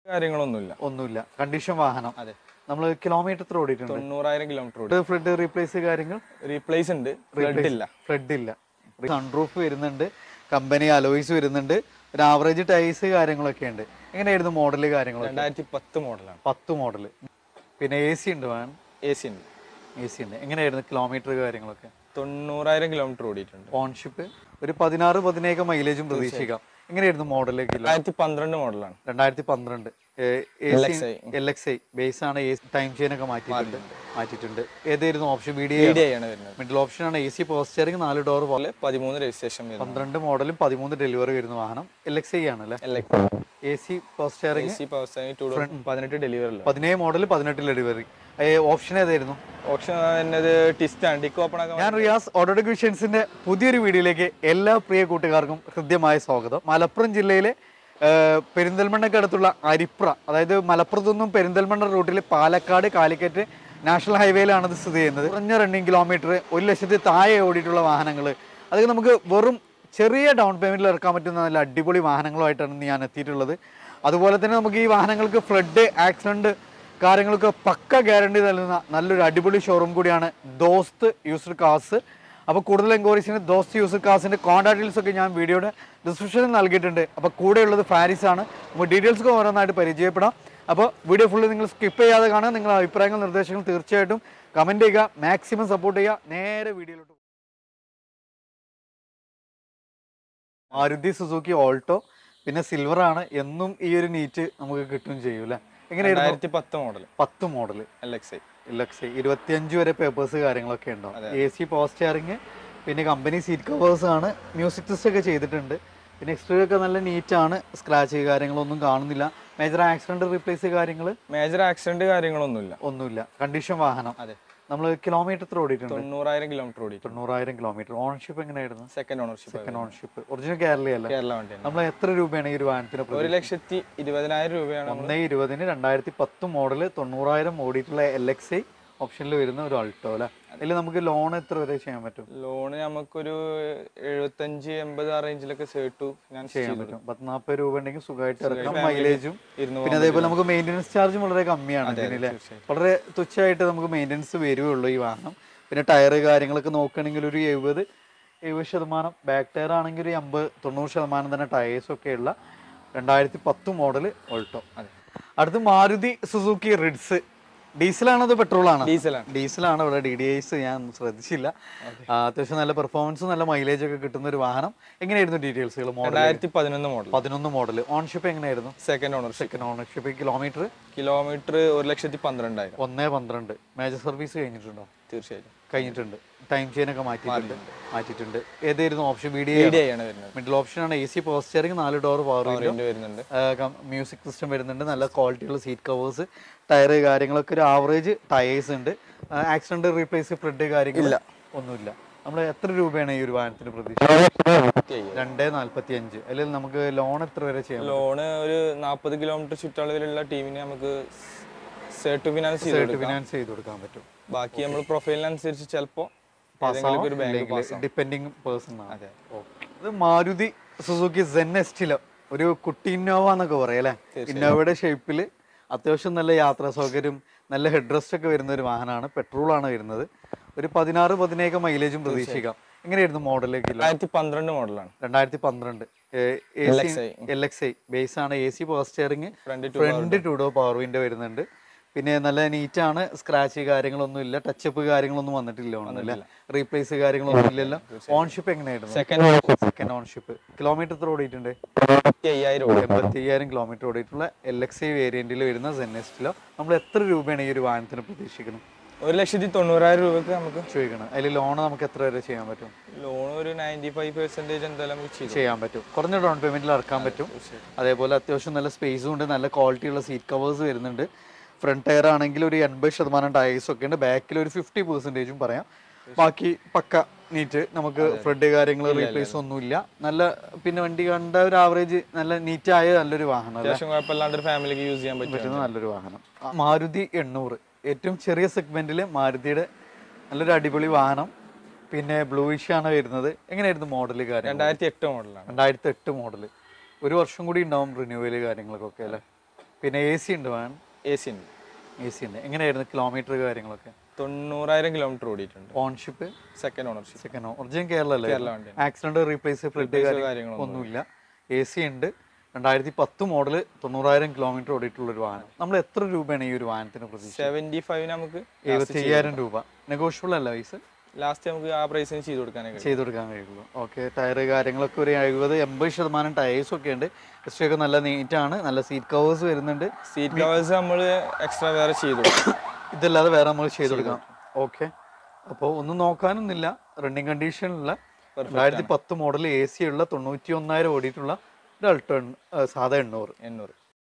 കാര്യങ്ങളൊന്നുമില്ല ഒന്നുമില്ല കണ്ടീഷൻ വാഹനം അതെ നമ്മൾ കിലോമീറ്റർ എത്ര ഓടിയിട്ടുണ്ട് തൊണ്ണൂറായിരം കിലോമീറ്റർ ഓടി ഫ്ലഡ് റീപ്ലേസ് കാര്യങ്ങൾ റീപ്ലേസ് ഉണ്ട് ഫ്ലഡ് ഇല്ല ഫ്ലഡ് ഇല്ല സൺറൂഫ് വരുന്നുണ്ട് കമ്പനി അലോയ്സ് വരുന്നുണ്ട് ഒരു ആവറേജ് ടൈസ് കാര്യങ്ങളൊക്കെ ഉണ്ട് എങ്ങനെയായിരുന്നു മോഡൽ കാര്യങ്ങളൊക്കെ രണ്ടായിരത്തി പത്ത് മോഡലാണ് പത്ത് മോഡൽ പിന്നെ എ സി ഉണ്ട് വേണം എ സി ഉണ്ട് എ സി ഉണ്ട് എങ്ങനെയായിരുന്നു കിലോമീറ്റർ കാര്യങ്ങളൊക്കെ തൊണ്ണൂറായിരം കിലോമീറ്റർ ഓടിയിട്ടുണ്ട് ഓൺഷിപ്പ് ഒരു പതിനാറ് പതിനേഴ് മൈലേജും പ്രതീക്ഷിക്കാം എങ്ങനെയായിരുന്നു മോഡൽ കിലോ രണ്ടായിരത്തി പന്ത്രണ്ട് മോഡലാണ് രണ്ടായിരത്തി പന്ത്രണ്ട് LXI. L X I base ആണ് ടൈം ചെയിൻ ഒക്കെ മാറ്റിയിട്ടുണ്ട് മാറ്റിയിട്ടുണ്ട് ഏതായിരുന്നു option B D I D ആണ് വരുന്നത് മിഡിൽ ഓപ്ഷൻ ആണ് എ സി പോസ്റ്ററിംഗ് നാല് ഡോർ പോലെ പതിമൂന്ന് രജിസ്ട്രേഷൻ വരുന്നത് പന്ത്രണ്ട് മോഡലും പതിമൂന്ന് ഡെലിവറി വരുന്ന വാഹനം എൽ എക്സ് ഐ ആണ് അല്ലേ A C A power steering C power stand two door പതിനെട്ട് ഡെലിവറി അല്ല പതിനേഴ് മോഡൽ പതിനെട്ട് ഡെലിവറി ഓപ്ഷൻ ഏതായിരുന്നു ഓപ്ഷൻ എന്നത് ടിസ്റ്റ് ആണ് ടിക്ക് ഓപ്പൺ ആക്കാൻ ഞാൻ റിയാസ് ഓട്ടോഡിക് വിഷൻസിന്റെ പുതിയൊരു വീഡിയോയിലേക്ക് എല്ലാ പ്രിയ കൂട്ടുകാർക്കും ഹൃദ്യമായ സ്വാഗതം മലപ്പുറം ജില്ലയിലെ ആ, പെരിന്തൽമണ്ണയ്ക്ക് അടുത്തുള്ള അരിപ്ര അതായത് മലപ്പുറത്തു നിന്നും പെരിന്തൽമണ്ണ റൂട്ടിൽ പാലക്കാട് കാലിക്കറ്റ് നാഷണൽ ഹൈവേയിലാണ് ഇത് സ്ഥിതി ചെയ്യുന്നത് കുറഞ്ഞ റണ്ണിങ് കിലോമീറ്റർ ഒരു ലക്ഷത്തി താഴെ ഓടിയിട്ടുള്ള വാഹനങ്ങൾ അതൊക്കെ നമുക്ക് വെറും ചെറിയ ഡൗൺ പേയ്മെന്റിൽ ഇറക്കാൻ പറ്റുന്ന നല്ല അടിപൊളി വാഹനങ്ങളുമായിട്ടാണ് ഇന്ന് ഞാൻ എത്തിയിട്ടുള്ളത് അതുപോലെ തന്നെ നമുക്ക് ഈ വാഹനങ്ങൾക്ക് ഫ്ലഡ് ആക്സിഡന്റ് കാര്യങ്ങളൊക്കെ പക്ക ഗ്യാരണ്ടി നൽകുന്ന നല്ലൊരു അടിപൊളി ഷോറൂം കൂടിയാണ് ദോസ്ത് യൂസ്ഡ് കാസ് അപ്പോൾ കൂടുതൽ എൻക്വയറീസിന് ദോസ്ത് യൂസ്ഡ് കാസിൻ്റെ കോൺടാക്ട് ഡീറ്റെയിൽസ് ഒക്കെ ഞാൻ വീഡിയോയുടെ ഡിസ്ക്രിപ്ഷനിൽ നൽകിയിട്ടുണ്ട് അപ്പോൾ കൂടെയുള്ളത് ഫാരിസ് ആണ് നമുക്ക് ഡീറ്റെയിൽസ് ഒക്കെ ഓരോന്നായിട്ട് പരിചയപ്പെടാം അപ്പോൾ വീഡിയോ ഫുള്ള് നിങ്ങൾ സ്കിപ്പ് ചെയ്യാതെ കാണുക നിങ്ങളുടെ അഭിപ്രായങ്ങൾ നിർദ്ദേശങ്ങൾ തീർച്ചയായിട്ടും കമൻറ്റ് ചെയ്യുക മാക്സിമം സപ്പോർട്ട് ചെയ്യുക നേരെ വീഡിയോയിലോട്ട് പോകും. മാരുതി സുസുക്കി ഓൾട്ടോ പിന്നെ സിൽവർ ആണ് എന്നും ഈ ഒരു നീറ്റ് നമുക്ക് കിട്ടുകയും ചെയ്യും അല്ലേ എങ്ങനെയായിരുന്നു രണ്ടായിരത്തി പത്ത് മോഡൽ പത്ത് മോഡൽ എൽ എക്സ് ഐ ലക്ഷം ഇരുപത്തിയഞ്ച് വരെ പേപ്പേഴ്സ് കാര്യങ്ങളൊക്കെ ഉണ്ടാവും എ സി പോസ്റ്റിയറിങ് പിന്നെ കമ്പനി സീറ്റ് കവേഴ്സ് ആണ് മ്യൂസിക് സിസ്റ്റം ഒക്കെ ചെയ്തിട്ടുണ്ട് പിന്നെ എക്സ്ട്രീം ഒക്കെ നല്ല നീറ്റാണ് സ്ക്രാച്ച് കാര്യങ്ങളൊന്നും കാണുന്നില്ല മേജർ ആക്സിഡന്റ് റീപ്ലേസ് കാര്യങ്ങൾ മേജർ ആക്സിഡന്റ് കാര്യങ്ങളൊന്നുമില്ല ഒന്നുമില്ല കണ്ടീഷൻ വാഹനം അതെ നമ്മൾ കിലോമീറ്റർ എത്ര ഓടിയിട്ടുണ്ട് തൊണ്ണൂറായിരം കിലോമീറ്റർ ഓടി തൊണ്ണൂറായിരം കിലോമീറ്റർ ഓണർഷിപ്പ് എങ്ങനെയായിരുന്നു second ownership second ownership original Kerala അല്ല കേരള വണ്ടിയാണ് നമ്മൾ എത്ര രൂപയാണ് ഈ ഒരു വാഹനത്തിന് ഒരു ലക്ഷത്തി ഇരുപതിനായിരം രൂപയാണ് നമ്മൾ ഒന്നേ ഇരുപതിന് രണ്ടായിരത്തി പത്ത് മോഡൽ തൊണ്ണൂറായിരം ഓടിയിട്ടുള്ള എൽ എക്സ് ഐ ഓപ്ഷനിൽ വരുന്ന ഒരു അൾട്ടോ അല്ലേ അതിൽ നമുക്ക് ലോൺ എത്ര വരെ ചെയ്യാൻ പറ്റും ലോണ് നമുക്കൊരു എഴുപത്തഞ്ച് എൺപത് ആ റേഞ്ചിലൊക്കെ സേട്ടു ഫിനാൻസ് ചെയ്യാൻ ചെയ്തു പറ്റും പത്ത് നാൽപ്പത് രൂപ ഉണ്ടെങ്കിൽ സുഖമായിട്ട് ഇറക്കാം family മൈലേജും ഇരുന്ന് പിന്നെ അതേപോലെ നമുക്ക് മെയിൻ്റനൻസ് ചാർജും വളരെ കമ്മിയാണ് ഇതിനില്ലേ തീർച്ചയായും. വളരെ തുച്ഛമായിട്ട് നമുക്ക് മെയിൻ്റനൻസ് വരുവുള്ളൂ ഈ വാഹനം പിന്നെ ടയർ കാര്യങ്ങളൊക്കെ നോക്കുകയാണെങ്കിൽ ഒരു എഴുപത് എഴുപത് ശതമാനം ബാക്ക് ടയർ ആണെങ്കിൽ ഒരു അമ്പത് തൊണ്ണൂറ് ശതമാനം തന്നെ ടയേഴ്സ് ഒക്കെ ഉള്ള രണ്ടായിരത്തി പത്ത് മോഡൽ ഓൾട്ടോ അതെ അടുത്ത് മാരുതി സുസുക്കി റിഡ്സ് ഡീസലാണോ അത് പെട്രോളാണോ ഡീസലാണ് ഡീസലാണ് ഇവിടെ ഡി ഡി ഐസ് ഞാൻ ശ്രദ്ധിച്ചില്ല ആ, അത്യാവശ്യം നല്ല പെർഫോമൻസ് നല്ല മൈലേജ് ഒക്കെ കിട്ടുന്ന ഒരു വാഹനം എങ്ങനെയായിരുന്നു ഡീറ്റെയിൽസുകൾ മോഡൽ രണ്ടായിരത്തി പതിനൊന്ന് മോഡൽ പതിനൊന്ന് മോഡൽ ഓൺഷിപ്പ് എങ്ങനെയായിരുന്നു second ownership second ownership kilometre kilometre ഒരു ലക്ഷത്തി പന്ത്രണ്ടായിരം ഒന്നേ പന്ത്രണ്ട് മേജർ സർവീസ് കഴിഞ്ഞിട്ടുണ്ടോ തീർച്ചയായിട്ടും കഴിഞ്ഞിട്ടുണ്ട് ടൈം ചെയിൻ ഒക്കെ മാറ്റിയിട്ടുണ്ട് മാറ്റിയിട്ടുണ്ട് ഏതായിരുന്നു option B D D D ആണ് വരുന്നത് മിഡിൽ ഓപ്ഷൻ ആണ് എ സി പോസ്റ്ററിംഗ് നാല് ഡോർ പവർ ഇതിന്റെ വരുന്നുണ്ട് മ്യൂസിക് സിസ്റ്റം വരുന്നുണ്ട് നല്ല ക്വാളിറ്റിയുള്ള സീറ്റ് കവേഴ്സ് ടയർ കാര്യങ്ങളൊക്കെ ഒരു ആവറേജ് ടയേഴ്സ് ഉണ്ട് ആക്സിഡന്റ് റീപ്ലേസ് ഫ്ലഡ് കാര്യങ്ങൾ ഒന്നുമില്ല നമ്മൾ എത്ര രൂപയാണ് ഈ ഒരു വാഹനത്തിന് പ്രതീക്ഷ രണ്ട് നാല്പത്തി അഞ്ച് അല്ലെങ്കിൽ നമുക്ക് ലോൺ എത്ര വരെ ചെയ്യാം ലോണ് ഒരു നാൽപ്പത് കിലോമീറ്റർ ചുറ്റളവിലുള്ള ടീമിന് നമുക്ക് സേട്ടു ഫിനാൻസ് ചെയ്ത് കൊടുക്കാം ഫിനാൻസ് ചെയ്ത് കൊടുക്കാൻ പറ്റും ബാക്കി നമ്മൾ പ്രൊഫൈലിനനുസരിച്ച് ചിലപ്പോ ഏതെങ്കിലും ഒരു ബാങ്ക് പാസ് ഡിപ്പെൻഡിങ് പേഴ്സൺ അതെ ഇത് മാരുതി സുസുക്കി സെൻ എസ്റ്റിലോ ഒരു കുട്ടി ഇന്നോവ എന്നൊക്കെ പറയാം അല്ലേ ഇന്നോവയുടെ ഷേപ്പിൽ അത്യാവശ്യം നല്ല യാത്രാ സൗകര്യം നല്ല ഹെഡ് റെസ്റ്റ് ഒക്കെ വരുന്ന ഒരു വാഹനമാണ് പെട്രോൾ ആണ് വരുന്നത് ഒരു പതിനാറ് പതിനേഴ് മൈലേജും പ്രതീക്ഷിക്കാം എങ്ങനെയായിരുന്നു മോഡൽ കിലോ രണ്ടായിരത്തി പന്ത്രണ്ട് മോഡലാണ് രണ്ടായിരത്തി പന്ത്രണ്ട് LXI. L X I base ആണ് A C power steering front two front two door power window വരുന്നുണ്ട് പിന്നെ നല്ല നീറ്റാണ് സ്ക്രാച്ച് കാര്യങ്ങളൊന്നും ഇല്ല ടച്ചപ്പ് കാര്യങ്ങളൊന്നും വന്നിട്ടില്ല ഒന്നുമില്ല റീപ്ലേസ് കാര്യങ്ങളൊന്നും ഇല്ലല്ലോ ഓൺഷിപ്പ് എങ്ങനെയായിരുന്നു സെക്കൻഡ് സെക്കൻഡ് ഓൺഷിപ്പ് കിലോമീറ്റർ എത്ര ഓടിയിട്ടുണ്ട് അയ്യായിരം ഓടി എൺപത്തി അയ്യായിരം കിലോമീറ്റർ ഓടിയിട്ടുള്ള എൽ എക്സ് ഐ വേരിയന്റിൽ വരുന്ന സെന്നസ്റ്റിലോ നമ്മൾ എത്ര രൂപയാണ് ഈ ഒരു വാഹനത്തിന് പ്രതീക്ഷിക്കുന്നത് ഒരു ലക്ഷത്തി തൊണ്ണൂറായിരം രൂപക്ക് നമുക്ക് ചോദിക്കണം അതിൽ ലോൺ നമുക്ക് എത്ര വരെ ചെയ്യാൻ പറ്റും ലോൺ ഒരു നയൻറ്റി ഫൈവ് പെർസെന്റേജ് എന്തായാലും നമുക്ക് ചെയ്തു ചെയ്യാൻ പറ്റും കുറഞ്ഞ ഡൗൺ പേയ്മെന്റിൽ ഇറക്കാൻ പറ്റും അതേപോലെ അത്യാവശ്യം നല്ല സ്പേസും ഉണ്ട് നല്ല ക്വാളിറ്റിയുള്ള സീറ്റ് കവേഴ്സ് വരുന്നുണ്ട് ഫ്രണ്ട് ടയർ ആണെങ്കിൽ ഒരു എൺപത് ശതമാനം ടയേഴ്സ് ഒക്കെ ഉണ്ട് ബാക്കിൽ ഒരു ഫിഫ്റ്റി പെർസെൻറ്റേജും പറയാം ബാക്കി പക്ക നീറ്റ് നമുക്ക് ഫ്രണ്ട് കാര്യങ്ങൾ റീപ്ലേസ് ഒന്നുമില്ല നല്ല പിന്നെ വണ്ടി കണ്ട ഒരു ആവറേജ് നല്ല നീറ്റായ നല്ലൊരു വാഹനം അല്ലേ അത്യാവശ്യം കുഴപ്പമില്ലാണ്ട് ഒരു ഫാമിലിക്ക് യൂസ് ചെയ്യാൻ പറ്റും പറ്റുന്ന നല്ലൊരു വാഹനം മാരുതി എണ്ണൂറ് ഏറ്റവും ചെറിയ സെഗ്മെന്റിൽ മാരുതിയുടെ നല്ലൊരു അടിപൊളി വാഹനം പിന്നെ ബ്ലൂയിഷ് ആണ് വരുന്നത് എങ്ങനെയായിരുന്നു മോഡൽ കാര്യം രണ്ടായിരത്തി എട്ട് മോഡലാണ് രണ്ടായിരത്തി എട്ട് മോഡൽ ഒരു വർഷം കൂടി ഉണ്ടാവും റിന്യൂവൽ കാര്യങ്ങൾക്കൊക്കെ അല്ലേ പിന്നെ എ സി ഉണ്ട് വാൻ എ സി ഉണ്ട് എ സി ഉണ്ട് എങ്ങനെയായിരുന്നു കിലോമീറ്റർ കാര്യങ്ങളൊക്കെ തൊണ്ണൂറായിരം കിലോമീറ്റർ ഓടിയിട്ടുണ്ട് ownership second ownership second original Kerala അല്ലേ കേരള വണ്ടിയാണ് ആക്സിഡന്റ് റീപ്ലേസ് ഫ്ലഡ് കാര്യങ്ങളൊന്നും ഒന്നുമില്ല എ സി ഉണ്ട് രണ്ടായിരത്തി പത്ത് മോഡൽ തൊണ്ണൂറായിരം കിലോമീറ്റർ ഓടിയിട്ടുള്ള ഒരു വാഹനം നമ്മൾ എത്ര രൂപയാണ് ഈ ഒരു വാഹനത്തിന് പ്രതീക്ഷ സെവൻറ്റി ഫൈവിന് നമുക്ക് എഴുപത്തി അയ്യായിരം രൂപ നെഗോഷ്യബിൾ അല്ല പൈസ ലാസ്റ്റ് നമുക്ക് ആ പ്രൈസിന് ചെയ്ത് കൊടുക്കാനൊക്കെ ചെയ്ത് കൊടുക്കാൻ കഴിയുള്ളൂ ഓക്കെ ടയർ കാര്യങ്ങളൊക്കെ ഒരു എഴുപത് എൺപത് ശതമാനം ടയേഴ്സ് ഒക്കെ ഉണ്ട് എസ് ഒക്കെ നല്ല നീറ്റാണ് നല്ല സീറ്റ് കവേഴ്സ് വരുന്നുണ്ട് സീറ്റ് കവേഴ്സ് നമ്മൾ എക്സ്ട്രാ വേറെ ചെയ്തു കൊടുക്കും ഇതല്ലാതെ വേറെ നമ്മൾ ചെയ്ത് കൊടുക്കാം ഓക്കെ അപ്പോൾ ഒന്നും നോക്കാനൊന്നുമില്ല റണ്ണിങ് കണ്ടീഷനിലുള്ള രണ്ടായിരത്തി പത്ത് മോഡൽ എ സി ഉള്ള തൊണ്ണൂറ്റി ഒന്നായിരം ഓടിയിട്ടുള്ള ഒരു അൾട്ടോ സാധാ എണ്ണൂറ് എണ്ണൂറ്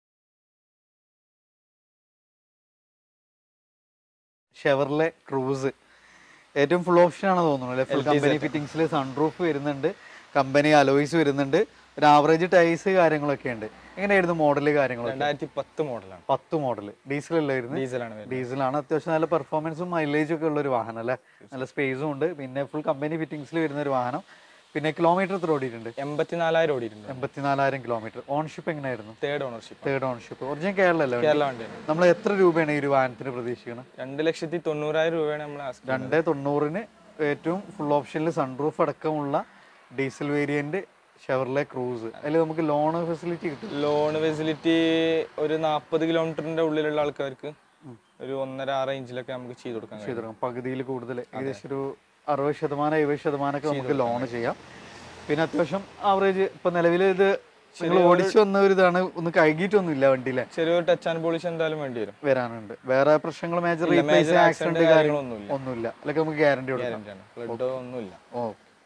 ഷെവർലെ ക്രൂസ് ഏറ്റവും ഫുൾ ഓപ്ഷൻ ആണ് തോന്നുന്നു അല്ലേ ഫുൾ കമ്പനി ഫിറ്റിംഗ്സിൽ സൺറൂഫ് വരുന്നുണ്ട് കമ്പനി അലോയ്സ് വരുന്നുണ്ട് ഒരു ആവറേജ് ടൈസ് കാര്യങ്ങളൊക്കെ ഉണ്ട് എങ്ങനെയായിരുന്നു മോഡൽ കാര്യങ്ങളൊക്കെ രണ്ടായിരത്തി പത്ത് മോഡലാണ് പത്ത് മോഡൽ ഡീസൽ അല്ലായിരുന്നു ഡീസലാണ് വരുന്നത് ഡീസലാണ് അത്യാവശ്യം നല്ല പെർഫോമൻസും മൈലേജും ഒക്കെ ഉള്ള ഒരു വാഹനം അല്ലേ നല്ല സ്പേസും ഉണ്ട് പിന്നെ ഫുൾ കമ്പനി ഫിറ്റിംഗ്സിൽ വരുന്ന ഒരു വാഹനം പിന്നെ കിലോമീറ്റർ എത്ര ഓടിയിട്ടുണ്ട് എൺപത്തിനാലായിരം ഓടിയിട്ടുണ്ട് എൺപത്തിനാലായിരം കിലോമീറ്റർ ഓൺഷിപ്പ് എങ്ങനെയായിരുന്നു third ownership third ownership original Kerala അല്ലേ കേരള വണ്ടിയാണ് നമ്മൾ എത്ര രൂപയാണ് ഈ ഒരു വാഹനത്തിന് പ്രതീക്ഷിക്കുന്നത് രണ്ട് ലക്ഷത്തി തൊണ്ണൂറായിരം രൂപയാണ് നമ്മൾ ആസ്ക് രണ്ട് തൊണ്ണൂറിന് ഏറ്റവും ഫുൾ ഓപ്ഷനിൽ സൺറൂഫ് അടക്കമുള്ള ഡീസൽ വേരിയന്റ് ഷെവർലെ ക്രൂസ് അതിൽ നമുക്ക് ലോൺ ഫെസിലിറ്റി കിട്ടും ലോൺ ഫെസിലിറ്റി ഒരു നാൽപ്പത് കിലോമീറ്ററിന്റെ ഉള്ളിലുള്ള ആൾക്കാർക്ക് ഒരു ഒന്നര ആ റേഞ്ചിലൊക്കെ നമുക്ക് ചെയ്ത് കൊടുക്കാൻ കഴിയും ചെയ്തിടക്കും പകുതിയിൽ കൂടുതൽ ഏകദേശം ഒരു അറുപത് ശതമാനം എഴുപത് ശതമാനമൊക്കെ നമുക്ക് ലോൺ ചെയ്യാം പിന്നെ അത്യാവശ്യം ആവറേജ് ഇപ്പൊ നിലവിൽ ഇത് നിങ്ങൾ ഓടിച്ചു വന്ന ഒരു ഇതാണ് ഒന്ന് കഴുകിയിട്ടൊന്നുമില്ല വണ്ടിയിലെ ചെറിയൊരു ടച്ച് ആൻഡ് പോളിഷ് എന്തായാലും വേണ്ടി വരും വരാനുണ്ട് വേറെ പ്രശ്നങ്ങൾ major major replace accident accident കാര്യങ്ങൾ കാര്യങ്ങളൊന്നുമില്ല. ഒന്നുമില്ല അല്ലെങ്കിൽ നമുക്ക് ഗ്യാരണ്ടി കൊടുക്കാം ഗ്യാരണ്ടി ആണ് ഫ്ലഡോ ഒന്നുമില്ല ഓ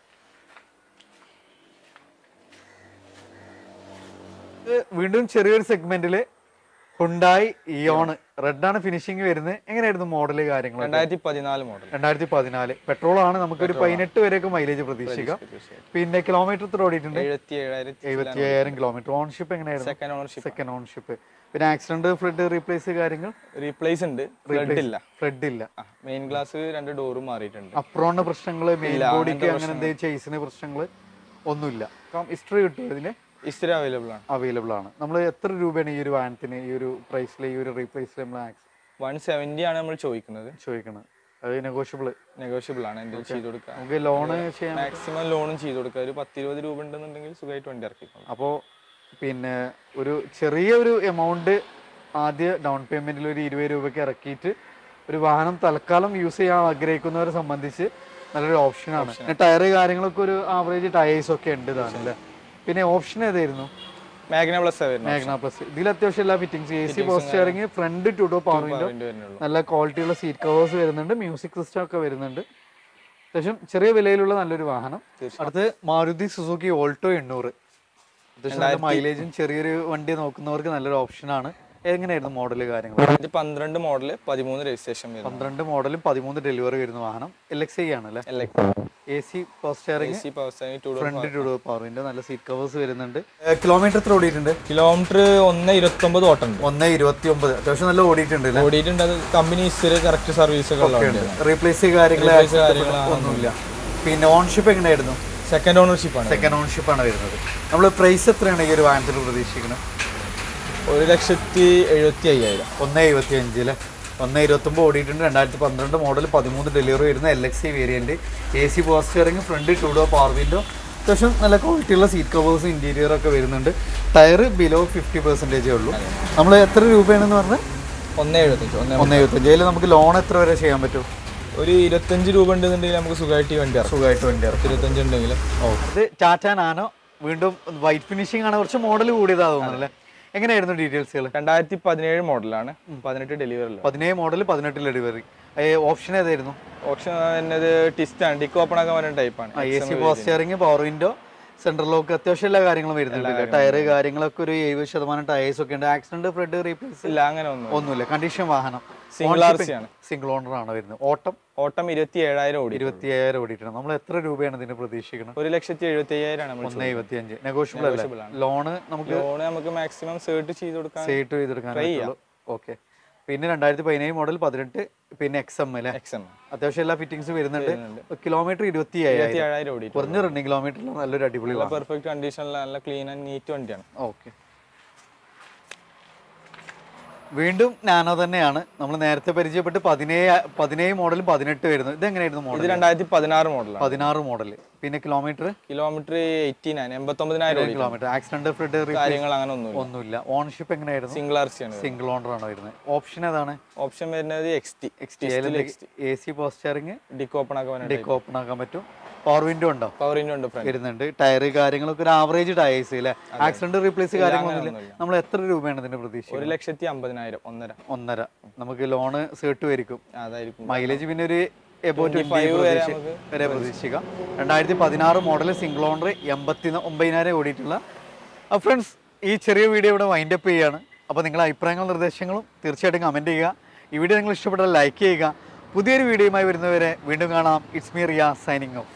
ഇത് വീണ്ടും ചെറിയൊരു സെഗ്മെന്റില് ഹുണ്ടായി ഇയോൺ റെഡ് ആണ് ഫിനിഷിംഗ് വരുന്നത് എങ്ങനെയായിരുന്നു മോഡല് കാര്യങ്ങൾ രണ്ടായിരത്തി പതിനാല് മോഡൽ രണ്ടായിരത്തി പതിനാല് പെട്രോൾ ആണ് നമുക്കൊരു പതിനെട്ട് വരെയൊക്കെ മൈലേജ് പ്രതീക്ഷിക്കാം പിന്നെ കിലോമീറ്റർ എത്ര ഓടിയിട്ടുണ്ട് എഴുപത്തി ഏഴായിരത്തി എഴുപത്തി അയ്യായിരം കിലോമീറ്റർ ഓൺഷിപ്പ് എങ്ങനെയായിരുന്നു സെക്കൻഡ് ഓണർഷിപ്പ് സെക്കൻഡ് ഓൺഷിപ്പ് പിന്നെ ആക്സിഡന്റ് ഫ്ലഡ് റീപ്ലേസ് കാര്യങ്ങൾ റീപ്ലേസ് ഉണ്ട് ഫ്ലഡ് ഇല്ല ഫ്ലഡ് ഇല്ല മെയിൻ ഗ്ലാസ് രണ്ട് ഡോറും മാറിയിട്ടുണ്ട് അപ്രോണിന് പ്രശ്നങ്ങൾ മെയിൻ ഇല്ല, ബോഡിക്ക് അങ്ങനെ എന്തെങ്കിലും ചേസിന് പ്രശ്നങ്ങൾ ഒന്നുമില്ല ഹിസ്റ്ററി കിട്ടും ഇതിന് ഇസ്തിരി അവൈലബിൾ ആണ് അവൈലബിൾ ആണ് നമ്മൾ എത്ര രൂപയാണ് ഈ ഒരു വാഹനത്തിന് ഈ ഒരു പ്രൈസിൽ ഈ ഒരു റീപ്ലേസിൽ നമ്മൾ വൺ സെവൻറ്റി ആണ് നമ്മൾ ചോദിക്കുന്നത് ചോദിക്കുന്നത് അത് നെഗോഷ്യബിൾ നെഗോഷ്യബിൾ ആണ് എന്തെങ്കിലും ചെയ്ത് കൊടുക്കുക നമുക്ക് ലോണ് ചെയ്യാൻ മാക്സിമം ലോണും ചെയ്ത് കൊടുക്കുക ഒരു പത്ത് ഇരുപത് രൂപ ഉണ്ടെന്നുണ്ടെങ്കിൽ സുഖമായിട്ട് വണ്ടി ഇറക്കിക്കോളും അപ്പോൾ പിന്നെ ഒരു ചെറിയ ഒരു എമൗണ്ട് ആദ്യ ഡൗൺ പേയ്മെന്റിൽ ഒരു ഇരുപത് രൂപയ്ക്ക് ഇറക്കിയിട്ട് ഒരു വാഹനം തൽക്കാലം യൂസ് ചെയ്യാൻ ആഗ്രഹിക്കുന്നവരെ സംബന്ധിച്ച് നല്ലൊരു ഓപ്ഷനാണ് പിന്നെ ടയർ കാര്യങ്ങളൊക്കെ ഒരു ആവറേജ് ടയേഴ്സ് ഒക്കെ ഉണ്ട് ഇതാണല്ലേ പിന്നെ ഓപ്ഷൻ ഏതായിരുന്നു മാഗ്ന പ്ലസ് വരുന്നത് മാഗ്ന പ്ലസ് ഇതിൽ അത്യാവശ്യം എല്ലാ ഫിറ്റിംഗ്സ് എ സി പോസ്റ്റ് ഇറങ്ങി front two door power window വരുന്നുള്ളൂ നല്ല ക്വാളിറ്റിയുള്ള സീറ്റ് കവേഴ്സ് വരുന്നുണ്ട് മ്യൂസിക് സിസ്റ്റം ഒക്കെ വരുന്നുണ്ട് അത്യാവശ്യം ചെറിയ വിലയിലുള്ള നല്ലൊരു വാഹനം അടുത്ത് മാരുതി സുസുക്കി ഓൾട്ടോ എണ്ണൂറ് അത്യാവശ്യം നല്ല മൈലേജും ചെറിയൊരു വണ്ടി നോക്കുന്നവർക്ക് നല്ലൊരു ഓപ്ഷനാണ് എങ്ങനെയായിരുന്നു മോഡൽ കാര്യങ്ങൾ രണ്ടായിരത്തി പന്ത്രണ്ട് മോഡല് പതിമൂന്ന് രജിസ്ട്രേഷൻ വരുന്നു പന്ത്രണ്ട് മോഡലും പതിമൂന്ന് ഡെലിവറി വരുന്ന വാഹനം എൽ എക്സ് ഐ ആണ് അല്ലേ എ സി പോസ്റ്റ് എ ഇറങ്ങി C power stand two front two door പവറിന്റെ നല്ല സീറ്റ് കവേഴ്സ് വരുന്നുണ്ട് കിലോമീറ്റർ എത്ര ഓടിയിട്ടുണ്ട് കിലോമീറ്റർ ഒന്ന് ഇരുപത്തൊമ്പത് ഓട്ടുണ്ട് ഒന്ന് ഇരുപത്തി ഒമ്പത് അത്യാവശ്യം നല്ല ഓടിയിട്ടുണ്ട് അല്ലേ ഓടിയിട്ടുണ്ട് അത് കമ്പനി ഇസ്തിരി കറക്റ്റ് സർവീസുകൾ റീപ്ലേസ് കാര്യങ്ങൾ Replace കാര്യങ്ങള് ഒന്നുമില്ല പിന്നെ ഓൺഷിപ്പ് എങ്ങനെയായിരുന്നു സെക്കൻഡ് ഓണർഷിപ്പ് ആണ് സെക്കൻഡ് ഓൺഷിപ്പ് ആണ് വരുന്നത് നമ്മൾ പ്രൈസ് എത്രയാണ് ഈ ഒരു വാഹനത്തിൽ പ്രതീക്ഷിക്കുന്നത് ഒരു ലക്ഷത്തി എഴുപത്തി അയ്യായിരം ഒന്ന് എഴുപത്തി അഞ്ചില് ഒന്ന് ഇരുപത്തൊമ്പത് ഓടിയിട്ടുണ്ട് രണ്ടായിരത്തി പന്ത്രണ്ട് മോഡൽ പതിമൂന്ന് ഡെലിവറി വരുന്ന L X C variant A C power steering front two door power window അത്യാവശ്യം നല്ല ക്വാളിറ്റിയുള്ള സീറ്റ് കവേഴ്സ് ഇന്റീരിയർ ഒക്കെ വരുന്നുണ്ട് ടയർ ബിലോ ഫിഫ്റ്റി പെർസെൻറ്റേജേ ഉള്ളൂ നമ്മൾ എത്ര രൂപയാണെന്ന് പറഞ്ഞാൽ ഒന്ന് എഴുപത്തഞ്ച് ഒന്ന് ഒന്ന് എഴുപത്തഞ്ച് അതിൽ നമുക്ക് ലോൺ എത്ര വരെ ചെയ്യാൻ പറ്റും ഒരു ഇരുപത്തഞ്ച് രൂപ ഉണ്ടെന്നുണ്ടെങ്കിൽ നമുക്ക് സുഖമായിട്ട് ഈ വണ്ടി ഇറക്കും സുഖമായിട്ട് വണ്ടി ഇറക്കും ഇരുപത്തഞ്ച് ഉണ്ടെങ്കിൽ ഓ ഇത് ടാറ്റ നാനോ വീണ്ടും വൈറ്റ് ഫിനിഷിംഗ് ആണ് കുറച്ച് മോഡൽ കൂടിയതാ തോന്നുന്നു അല്ലേ എങ്ങനെയായിരുന്നു ഡീറ്റെയിൽസുകൾ രണ്ടായിരത്തി പതിനേഴ് മോഡലാണ് പതിനെട്ട് ഡെലിവറി പതിനേഴ് മോഡൽ പതിനെട്ട് ഡെലിവറി ഓപ്ഷൻ ഏതായിരുന്നു ഓപ്ഷൻ എന്നത് ടിസ്റ്റ് ആണ് ഡിക്ക് ഓപ്പൺ ആക്കാൻ വരുന്ന ടൈപ്പാണ് A C power steering power window central lock അത്യാവശ്യം എല്ലാ കാര്യങ്ങളും വരുന്നുണ്ട് ടയർ കാര്യങ്ങളൊക്കെ ഒരു എഴുപത് ശതമാനം ടയേഴ്സ് ഒക്കെ ഉണ്ട് ആക്സിഡന്റ് ഫ്ലഡ് റീപ്ലേസ് ഇല്ല അങ്ങനെ ഒന്നും ഒന്നുമില്ല കണ്ടീഷൻ വാഹനം സിംഗിൾ ആർ സി ആണ് സിംഗിൾ ഓണർ ആണ് വരുന്നത് ഓട്ടം ഓട്ടം ഇരുപത്തി ഏഴായിരം ഓടി ഇരുപത്തി അയ്യായിരം ഓടിയിട്ടുണ്ട് നമ്മൾ എത്ര രൂപയാണ് ഇതിന് പ്രതീക്ഷിക്കുന്നത് ഒരു ലക്ഷത്തി എഴുപത്തി അയ്യായിരം നമ്മൾ ഒന്ന് എഴുപത്തി അഞ്ച് നെഗോഷ്യബിൾ അല്ലേ ലോണ് നമുക്ക് ലോണ് നമുക്ക് മാക്സിമം സേർട്ട് ചെയ്ത് കൊടുക്കാൻ സേട്ട് ചെയ്തെടുക്കാൻ പറ്റുള്ളൂ ഓക്കെ പിന്നെ രണ്ടായിരത്തി പതിനേഴ് മോഡൽ പതിനെട്ട് പിന്നെ എക്സ് എം അല്ലേ എക്സ് എം അത്യാവശ്യം എല്ലാ ഫിറ്റിംഗ്സ് വരുന്നുണ്ട് കിലോമീറ്റർ ഇരുപത്തി അയ്യായിരം ഇരുപത്തി ഏഴായിരം ഓടി കുറഞ്ഞ റണ്ണിങ് കിലോമീറ്ററിൽ നല്ലൊരു അടിപൊളി നല്ല പെർഫെക്റ്റ് കണ്ടീഷനിൽ നല്ല ക്ലീൻ ആൻഡ് നീറ്റ് വണ്ടിയാണ് ഓക്കെ വീണ്ടും നാനോ തന്നെയാണ് നമ്മൾ നേരത്തെ പരിചയപ്പെട്ട് പതിനേഴ് പതിനേഴ് മോഡലും പതിനെട്ട് വരുന്നു ഇത് എങ്ങനെയായിരുന്നു ഇത് മോഡൽ രണ്ടായിരത്തി പതിനാറ് മോഡലാണ് പതിനാറ് മോഡൽ പിന്നെ കിലോമീറ്റർ കിലോമീറ്റർ എയ്റ്റി നയൻ എൺപത്തൊമ്പതിനായിരം ഓടി കിലോമീറ്റർ ആക്സിഡന്റ് ഫ്രിഡ് കാര്യങ്ങൾ അങ്ങനെ ഒന്നുമില്ല ഒന്നുമില്ല ഓൺഷിപ്പ് എങ്ങനെയായിരുന്നു സിംഗിൾ ആർ സി ആണ് സിംഗിൾ ഓണർ ആണോ വരുന്നത് ഓപ്ഷൻ ഏതാണ് ഓപ്ഷൻ വരുന്നത് X T A C power steering dicky open ആക്കാൻ വേണ്ടി ഡിക്ക് ഓപ്പൺ ആക്കാൻ പറ്റും പവർ വിൻഡോ ഉണ്ടോ പവർ ഇൻ ഉണ്ട് ഫ്രണ്ട് വരുന്നുണ്ട് ടയർ കാര്യങ്ങളൊക്കെ ഒരു ആവറേജ് ടയേഴ്സ് അല്ലേ ആക്സിഡന്റ് റീപ്ലേസ് കാര്യങ്ങളൊന്നുമില്ല അങ്ങനെയൊന്നുമില്ല. നമ്മൾ എത്ര രൂപയാണ് ഇതിന്റെ പ്രതീക്ഷ ഒരു ലക്ഷത്തി അമ്പതിനായിരം ഒന്നര ഒന്നര നമുക്ക് ലോണ് സേർട്ട് വരിക്കും അതായിരിക്കും മൈലേജ് പിന്നെ ഒരു എബോ ട്വന്റി 25 വരെ നമുക്ക് വരെ പ്രതീക്ഷിക്കാം രണ്ടായിരത്തി പതിനാറ് മോഡൽ സിംഗിൾ ഓണർ എൺപത്തി ഒമ്പതിനായിരം ഓടിയിട്ടുള്ള ഫ്രണ്ട്സ് ഈ ചെറിയ വീഡിയോ ഇവിടെ വൈൻഡ് അപ്പ് ചെയ്യുകയാണ് അപ്പോൾ നിങ്ങളുടെ അഭിപ്രായങ്ങളും നിർദ്ദേശങ്ങളും തീർച്ചയായിട്ടും കമൻറ്റ് ചെയ്യുക ഈ വീഡിയോ നിങ്ങൾ ഇഷ്ടപ്പെട്ടാൽ ലൈക്ക് ചെയ്യുക പുതിയൊരു വീഡിയോയുമായി വരുന്നവരെ വീണ്ടും കാണാം it's me Riya signing of